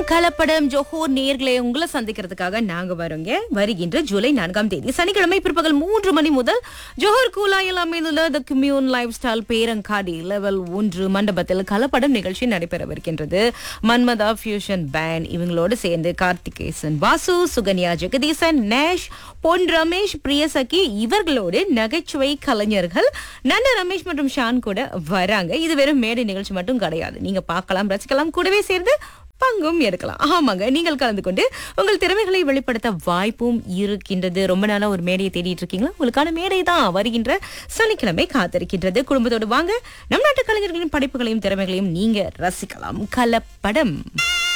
கலப்படம் ஜோஹோர் நேர்களை உங்களை சந்திக்கிறதுக்காக நாங்க வரோங்க வருகின்ற ஜூலை நான்காம் தேதி சனிக்கிழமை பிற்பகல் மூன்று மணி முதல் ஜோஹர் கூலாயில் அமைந்துள்ள த கம்யூன் லைஃப் ஸ்டைல் பேரங்காடி லெவல் ஒன்று மண்டபத்தில் கலப்படம் நிகழ்ச்சி நடைபெறவிருக்கின்றது மன்மதா ஃபியூஷன் பேண்ட் இவங்களோடு சேர்ந்து கார்த்திகேசன் வாசு சுகன்யா ஜெகதீசன் நேஷ் பொன் ரமேஷ் பிரியசகி இவர்களோடு நகைச்சுவை கலைஞர்கள் நன்ன ரமேஷ் மற்றும் ஷான் கூட வராங்க இது வெறும் மேடை நிகழ்ச்சி மட்டும் கிடையாது நீங்க பார்க்கலாம் ரசிக்கலாம் கூடவே சேர்ந்து பங்கும் எடுக்கலாம் ஆமாங்க நீங்கள் கலந்து கொண்டு உங்கள் திறமைகளை வெளிப்படுத்த வாய்ப்பும் இருக்கின்றது ரொம்ப நாளா ஒரு மேடையை தேடிட்டு இருக்கீங்களா உங்களுக்கான மேடை தான் வருகின்ற சனிக்கிழமை காத்திருக்கின்றது குடும்பத்தோடு வாங்க நம் நாட்டு கலைஞர்களின் படைப்புகளையும் திறமைகளையும் நீங்க ரசிக்கலாம் கலப்படம்